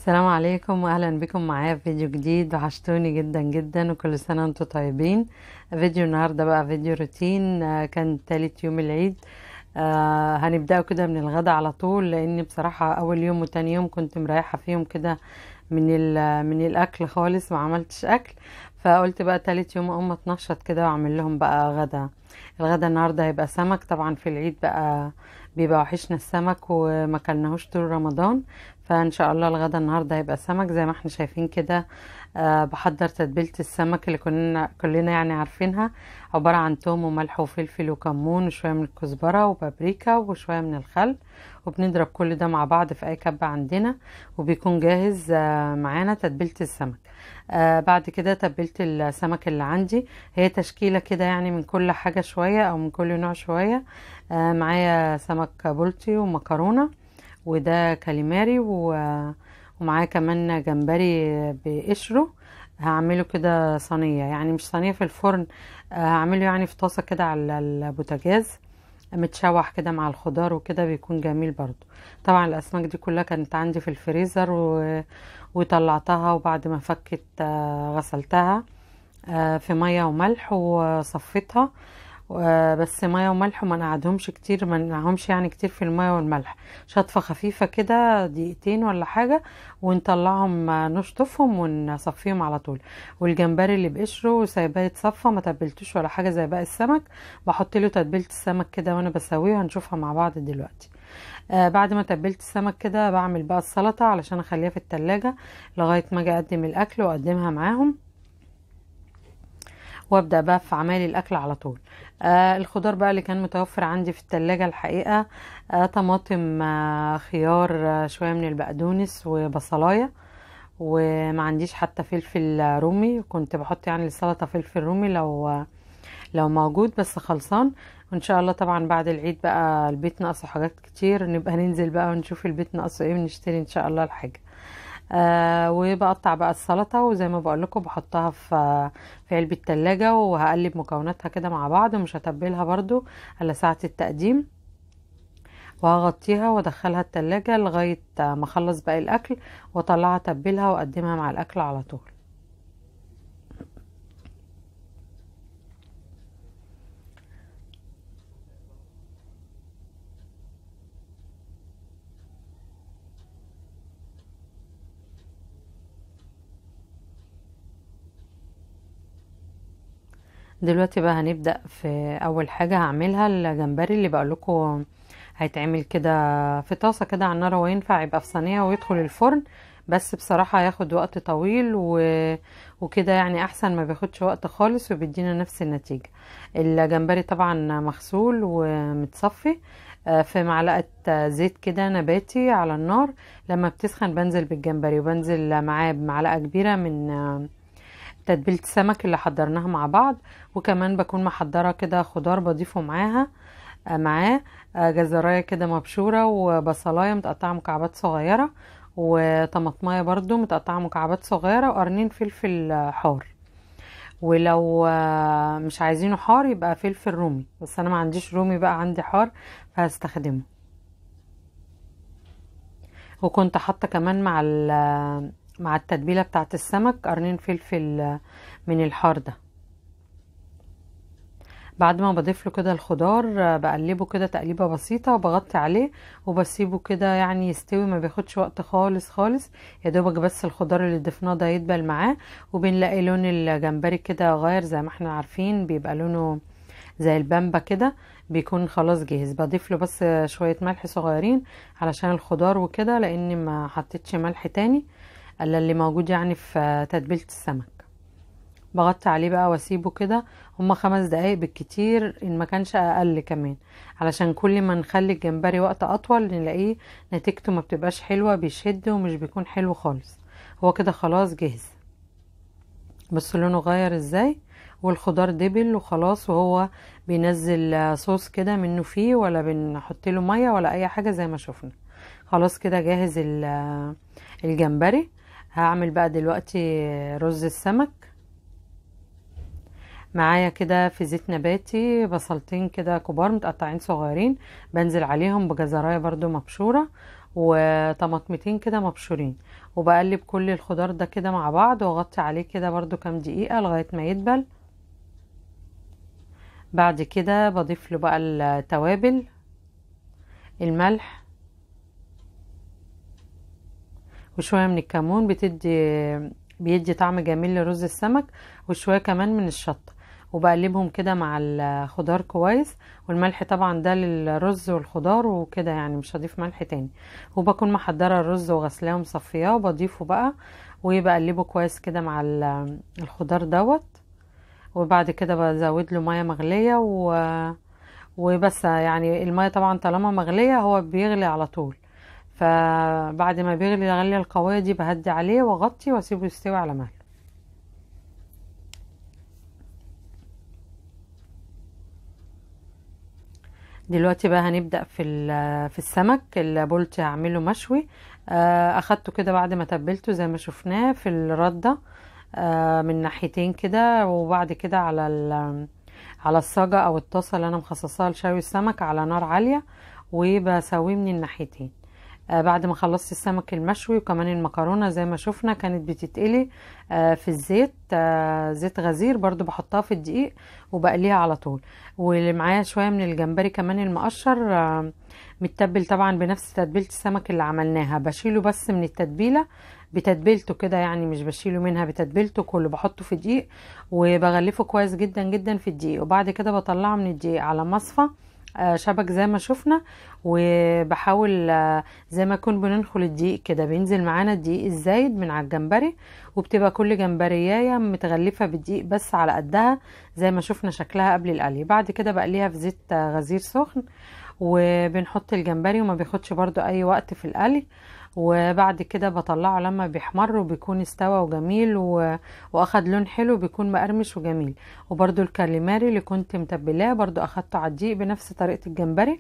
السلام عليكم واهلا بكم معايا في فيديو جديد وحشتوني جدا جدا وكل سنه وانتم طيبين فيديو النهارده بقى فيديو روتين آه، كان تالت يوم العيد آه هنبدأ كده من الغدا على طول لاني بصراحه اول يوم وتاني يوم كنت مريحه فيهم كده من ال- من الاكل خالص ما عملتش اكل فقلت بقى تالت يوم اقوم اتنشط كده واعمل لهم بقى غدا الغدا النهارده هيبقى سمك طبعا في العيد بقى بيبقى وحشنا السمك وما كلناهوش طول رمضان فان شاء الله الغدا النهارده هيبقى سمك زي ما احنا شايفين كده أه بحضر تتبيله السمك اللي كنا كلنا يعني عارفينها عباره عن توم وملح وفلفل وكمون وشويه من الكزبره وبابريكا وشويه من الخل وبنضرب كل ده مع بعض في اي كبه عندنا وبيكون جاهز آه، معانا تتبيله السمك آه بعد كده تبلت السمك اللي عندي هي تشكيله كده يعني من كل حاجه شويه او من كل نوع شويه آه معايا سمك بلطي ومكرونه وده كاليماري و- ومعاه كمان جمبري بقشره هعمله كده صينية يعني مش صينية في الفرن آه، هعمله يعني في طاسة كده على البوتاجاز متشوح كده مع الخضار وكده بيكون جميل برضو طبعا الأسماك دي كلها كانت عندي في الفريزر و... وطلعتها وبعد ما فكت آه، غسلتها آه، في مية وملح وصفيتها آه، بس ميه وملح وما نقعدهمش كتير ما نقعدهمش يعني كتير في الميه والملح شطفه خفيفه كده دقيقتين ولا حاجه ونطلعهم آه، نشطفهم ونصفيهم على طول والجمبري اللي بقشره سايباه يتصفى ما تبلتوش ولا حاجه زي باقي السمك بحط له تتبيله السمك كده وانا بسويه هنشوفها مع بعض دلوقتي آه بعد ما تبلت السمك كده بعمل بقى السلطه علشان اخليها في التلاجة لغايه ما اجي اقدم الاكل واقدمها معاهم وابدا بقى في عمايل الاكل على طول آه الخضار بقى اللي كان متوفر عندي في التلاجة الحقيقه آه طماطم آه خيار آه شويه من البقدونس وبصلايه وما عنديش حتى فلفل رومي كنت بحط يعني للسلطه فلفل رومي لو لو موجود بس خلصان وان شاء الله طبعا بعد العيد بقى البيت ناقصه حاجات كتير نبقى ننزل بقى ونشوف البيت ناقصه ايه ونشتري ان شاء الله الحاجه آه وبقطع بقى السلطه وزي ما بقول لكم بحطها في في علبه تلاجة وهقلب مكوناتها كده مع بعض ومش هتبلها برضو على ساعه التقديم وهغطيها وادخلها التلاجة لغايه ما اخلص باقي الاكل واطلعها اتبلها واقدمها مع الاكل على طول دلوقتي بقى هنبدأ في أول حاجة هعملها الجمبري اللي بقولكوا هيتعمل كده في طاسة كده على النار وينفع يبقى في صينية ويدخل الفرن بس بصراحة هياخد وقت طويل و... وكده يعني أحسن ما بياخدش وقت خالص وبيدينا نفس النتيجة الجمبري طبعا مغسول ومتصفي آه، في معلقة آه، زيت كده نباتي على النار لما بتسخن بنزل بالجمبري وبنزل معاه بمعلقة كبيرة من آه، تتبيلة السمك اللي حضرناها مع بعض وكمان بكون محضرة كده خضار بضيفه معاها آه، معاه آه، جزراية كده مبشورة وبصلاية متقطعة مكعبات صغيرة وطماطماية برضو متقطعة مكعبات صغيرة وقرنين فلفل آه، حار ولو آه، مش عايزينه حار يبقى فلفل رومي بس انا ما عنديش رومي بقى عندي حار فهستخدمه وكنت حاطه كمان مع ال- مع التتبيله بتاعه السمك قرنين فلفل من الحار ده بعد ما بضيف له كده الخضار آه، بقلبه كده تقليبه بسيطه وبغطي عليه وبسيبه كده يعني يستوي ما بياخدش وقت خالص خالص يا دوبك بس الخضار اللي ضفناه ده يدبل معاه وبنلاقي لون الجمبري كده غير زي ما احنا عارفين بيبقى لونه زي البامبا كده بيكون خلاص جاهز بضيف له بس شويه ملح صغيرين علشان الخضار وكده لاني ما حطيتش ملح تاني الا اللي موجود يعني في تتبيله السمك بغطي عليه بقى واسيبه كده هما خمس دقايق بالكتير ان ما كانش اقل كمان علشان كل ما نخلي الجمبري وقت اطول نلاقيه نتيجته ما بتبقاش حلوة بيشد ومش بيكون حلو خالص هو كده خلاص جاهز بس لونه غير ازاي والخضار دبل وخلاص وهو بينزل آه، صوص كده منه فيه ولا بنحط له ميه ولا اي حاجه زي ما شفنا خلاص كده جاهز ال- آه، الجمبري هعمل بقى دلوقتي رز السمك معايا كده في زيت نباتي بصلتين كده كبار متقطعين صغيرين بنزل عليهم بجزرايه برضو مبشوره وطماطمتين كده مبشورين وبقلب كل الخضار ده كده مع بعض واغطي عليه كده برضو كام دقيقة لغاية ما يدبل بعد كده بضيف له بقى التوابل الملح وشوية من الكمون بتدي بيدي طعم جميل لرز السمك وشوية كمان من الشطة وبقلبهم كده مع الخضار كويس والملح طبعا ده للرز والخضار وكده يعني مش هضيف ملح تاني وبكون محضره الرز وغسلاه ومصفياه وبضيفه بقى وبقلبه كويس كده مع الخضار دوت وبعد كده بزود له ميه مغليه و وبس يعني الميه طبعا طالما مغليه هو بيغلي على طول فبعد ما بيغلي الغليه القويه دي بهدي عليه واغطي واسيبه يستوي على مهله دلوقتي بقى هنبدأ في في السمك البولتي هعمله مشوي اخدته كده بعد ما تبلته زي ما شفناه في الردة من ناحيتين كده وبعد كده على على الصاجة او الطاسة اللي انا مخصصاها لشوي السمك على نار عالية وبسويه من الناحيتين بعد ما خلصت السمك المشوي وكمان المكرونه زي ما شفنا كانت بتتقلي في الزيت زيت غزير برضو بحطها في الدقيق وبقليها على طول واللي معايا شويه من الجمبري كمان المقشر متبل طبعا بنفس تتبيله السمك اللي عملناها بشيله بس من التتبيله بتتبيلته كده يعني مش بشيله منها بتتبيلته كله بحطه في دقيق وبغلفه كويس جدا جدا في الدقيق وبعد كده بطلعه من الدقيق على مصفى شبك زي ما شفنا وبحاول زي ما يكون بننخل الدقيق كده بينزل معانا الدقيق الزايد من على الجمبري وبتبقى كل جمبريايه متغلفه بالدقيق بس على قدها زي ما شفنا شكلها قبل القلي بعد كده بقليها في زيت غزير سخن وبنحط الجمبري وما بياخدش برضو اي وقت في القلي وبعد كده بطلعه لما بيحمر وبيكون استوى وجميل و... واخد لون حلو بيكون مقرمش وجميل وبرده الكاليماري اللي كنت متبلاه برده اخدته على الدقيق بنفس طريقه الجمبري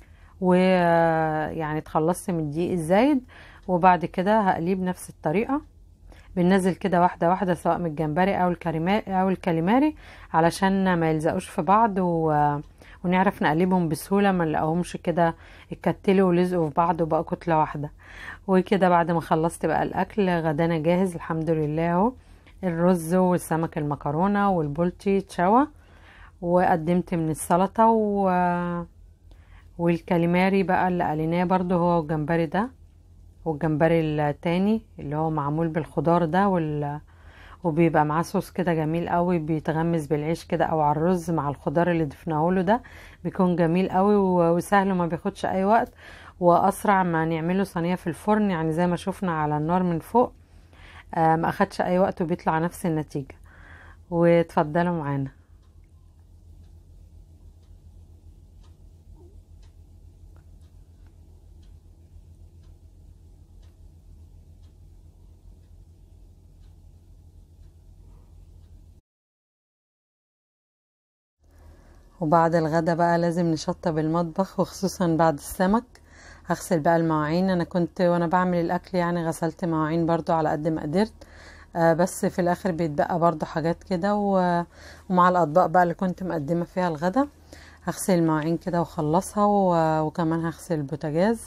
ويعني اتخلصت من الدقيق الزايد وبعد كده هقليه بنفس الطريقه بننزل كده واحده واحده سواء من الجمبري او الكاليماري او الكاليماري علشان ما يلزقوش في بعض و... ونعرف نقلبهم بسهوله ما نلاقيهمش كده اتكتلوا ولزقوا في بعض وبقوا كتله واحده وكده بعد ما خلصت بقى الاكل غدانا جاهز الحمد لله اهو الرز والسمك المكرونه والبولتي اتشوى وقدمت من السلطه و... والكاليماري بقى اللي قليناه برضو هو الجمبري ده والجمبري التاني اللي هو معمول بالخضار ده وال... وبيبقى معاه صوص كده جميل قوي بيتغمس بالعيش كده او على الرز مع الخضار اللي ضفناه له ده بيكون جميل قوي وسهل وما بياخدش اي وقت واسرع ما نعمله صينيه في الفرن يعني زي ما شفنا على النار من فوق آه ما اخدش اي وقت وبيطلع نفس النتيجه وتفضلوا معانا وبعد الغدا بقى لازم نشطب المطبخ وخصوصا بعد السمك هغسل بقى المواعين انا كنت وانا بعمل الاكل يعني غسلت مواعين برضو على قد ما قدرت آه بس في الاخر بيتبقى برضو حاجات كده ومع الاطباق بقى اللي كنت مقدمه فيها الغدا هغسل المواعين كده واخلصها وكمان هغسل البوتاجاز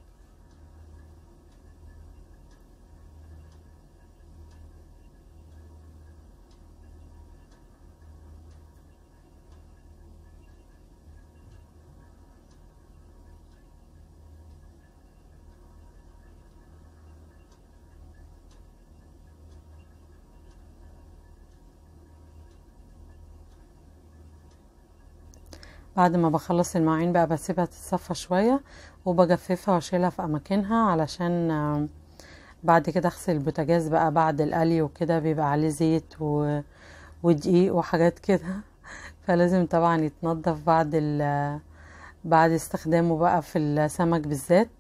بعد ما بخلص المواعين بقى بسيبها تتصفى شوية وبجففها واشيلها في اماكنها علشان بعد كده اغسل البوتاجاز بقى بعد القلي وكده بيبقى عليه زيت و... ودقيق وحاجات كده فلازم طبعا يتنضف بعد ال... بعد استخدامه بقى في السمك بالذات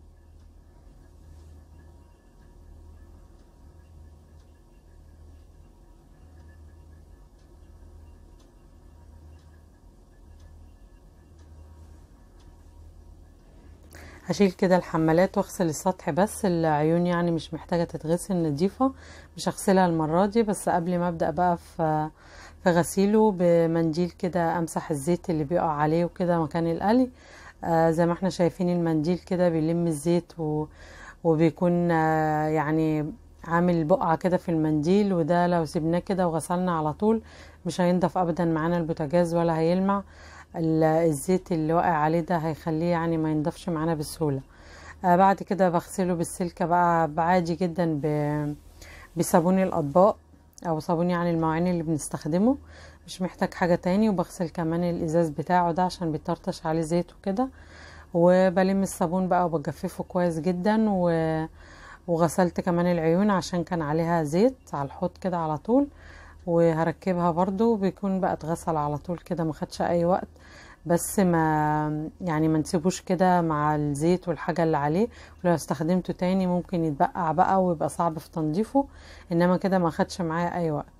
هشيل كده الحمالات واغسل السطح بس العيون يعني مش محتاجة تتغسل نضيفة مش هغسلها المرة دي بس قبل ما ابدأ بقى في في غسيله بمنديل كده امسح الزيت اللي بيقع عليه وكده مكان القلي آه زي ما احنا شايفين المنديل كده بيلم الزيت و... وبيكون آه يعني عامل بقعة كده في المنديل وده لو سيبناه كده وغسلنا على طول مش هينضف ابدا معانا البوتاجاز ولا هيلمع الزيت اللي واقع عليه ده هيخليه يعني ما ينضفش معانا بسهولة آه بعد كده بغسله بالسلكة بقى عادي جدا ب... بصابون الاطباق او صابون يعني المواعين اللي بنستخدمه مش محتاج حاجة تاني وبغسل كمان الازاز بتاعه ده عشان بيطرطش عليه زيت وكده وبلم الصابون بقى وبجففه كويس جدا و... وغسلت كمان العيون عشان كان عليها زيت على الحوض كده على طول وهركبها برضو بيكون بقى اتغسل على طول كده ما خدش اي وقت بس ما يعني ما نسيبوش كده مع الزيت والحاجة اللي عليه ولو استخدمته تاني ممكن يتبقع بقى ويبقى صعب في تنظيفه انما كده ما خدش معايا اي وقت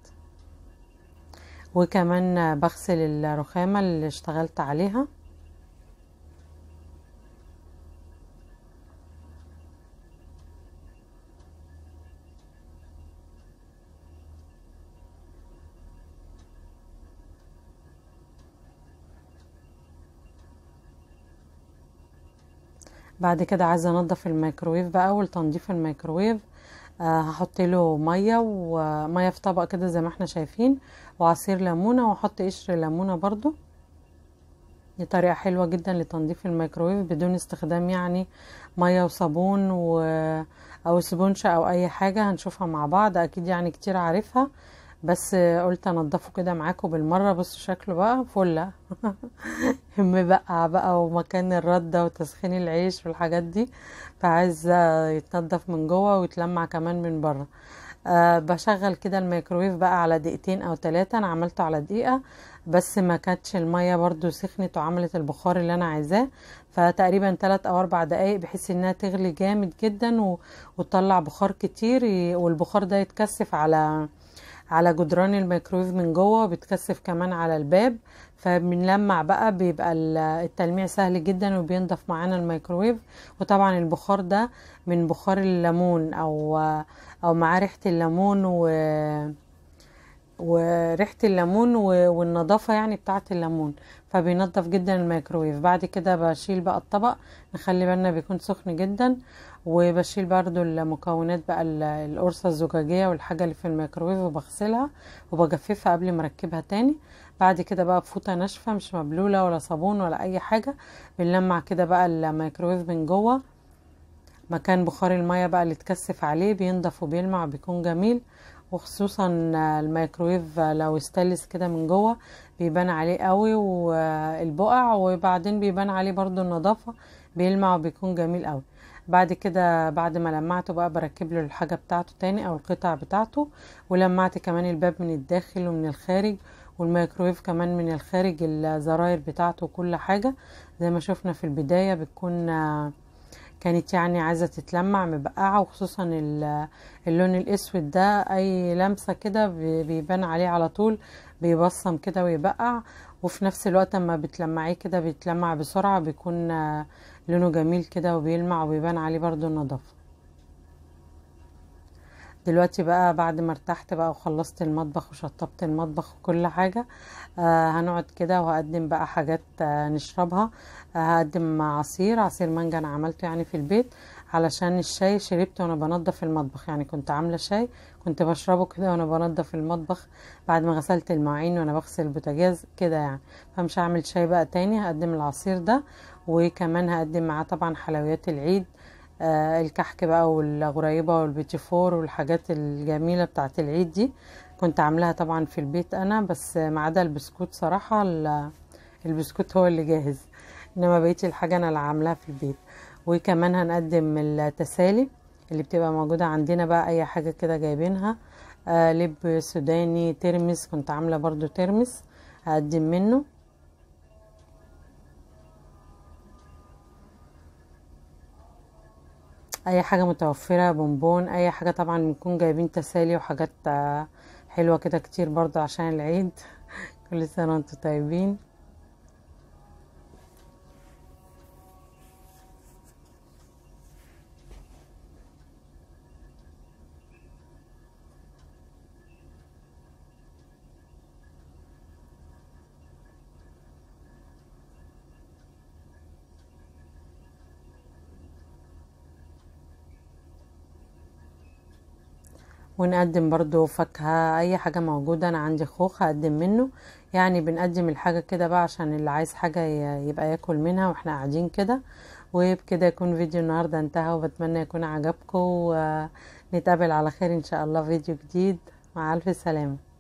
وكمان بغسل الرخامة اللي اشتغلت عليها بعد كده عايزه انضف الميكروويف بقى اول تنظيف الميكروويف آه هحط له ميه وميه في طبق كده زي ما احنا شايفين وعصير ليمونه واحط قشر ليمونه برضو دي طريقه حلوه جدا لتنظيف الميكروويف بدون استخدام يعني ميه وصابون و... او سبونشه او اي حاجه هنشوفها مع بعض اكيد يعني كتير عارفها بس قلت انضفه كده معاكم بالمره بصوا شكله بقى فله مبقع بقى ومكان الرده وتسخين العيش والحاجات دي فعايز يتنضف من جوه ويتلمع كمان من بره أه بشغل كده الميكروويف بقى على دقيقتين او ثلاثة انا عملته على دقيقة بس ما كانتش المية برضو سخنت وعملت البخار اللي انا عايزاه فتقريبا 3 او 4 دقايق بحيث انها تغلي جامد جدا و... وتطلع بخار كتير والبخار ده يتكثف على على جدران الميكرويف من جوه بتكثف كمان على الباب فبنلمع بقى بيبقى التلميع سهل جدا وبينضف معانا الميكرويف وطبعا البخار ده من بخار الليمون او او معاه ريحه الليمون و وريحه الليمون والنظافه يعني بتاعه الليمون فبينضف جدا الميكرويف بعد كده بشيل بقى الطبق نخلي بالنا بيكون سخن جدا وبشيل برضو المكونات بقى القرصة الزجاجية والحاجة اللي في الميكرويف وبغسلها وبجففها قبل ما اركبها تاني بعد كده بقى بفوطة ناشفة مش مبلولة ولا صابون ولا اي حاجة بنلمع كده بقى الميكرويف من جوه مكان بخار المية بقى اللي تكثف عليه بينضف وبيلمع وبيكون جميل وخصوصا الميكرويف لو استلس كده من جوه بيبان عليه قوي والبقع وبعدين بيبان عليه برضو النظافة بيلمع وبيكون جميل قوي بعد كده بعد ما لمعته بقى بركب له الحاجة بتاعته تاني او القطع بتاعته ولمعت كمان الباب من الداخل ومن الخارج والميكرويف كمان من الخارج الزراير بتاعته وكل حاجة زي ما شفنا في البداية بتكون كانت يعني عايزة تتلمع مبقعة وخصوصا اللون الاسود ده اي لمسة كده بيبان عليه على طول بيبصم كده ويبقع وفي نفس الوقت اما بتلمعيه كده بيتلمع بسرعة بيكون لونه جميل كده وبيلمع وبيبان عليه برضو النظافة دلوقتي بقى بعد ما ارتحت بقى وخلصت المطبخ وشطبت المطبخ وكل حاجة آه هنقعد كده وهقدم بقى حاجات آه نشربها آه هقدم عصير عصير مانجا انا عملته يعني في البيت علشان الشاي شربته وانا بنضف المطبخ يعني كنت عاملة شاي كنت بشربه كده وانا بنضف المطبخ بعد ما غسلت المواعين وانا بغسل البوتاجاز كده يعني فمش هعمل شاي بقى تاني هقدم العصير ده وكمان هقدم معاه طبعا حلويات العيد آه الكحك بقى والغريبة والبيتي فور والحاجات الجميلة بتاعة العيد دي كنت عاملاها طبعا في البيت انا بس ما عدا البسكوت صراحة البسكوت هو اللي جاهز انما بقيت الحاجة انا اللي عاملاها في البيت وكمان هنقدم التسالي اللي بتبقى موجودة عندنا بقى اي حاجة كده جايبينها آه لب سوداني ترمس كنت عاملة برضو ترمس هقدم منه اي حاجة متوفرة بونبون اي حاجة طبعا بنكون جايبين تسالي وحاجات حلوة كده كتير برضو عشان العيد كل سنة وانتم طيبين ونقدم برضو فاكهة اي حاجة موجودة انا عندي خوخ هقدم منه يعني بنقدم الحاجة كده بقى عشان اللي عايز حاجة ي- يبقى ياكل منها واحنا قاعدين كده وبكده يكون فيديو النهاردة انتهى وبتمنى يكون عجبكم ونتقابل على خير ان شاء الله فيديو جديد مع الف سلامة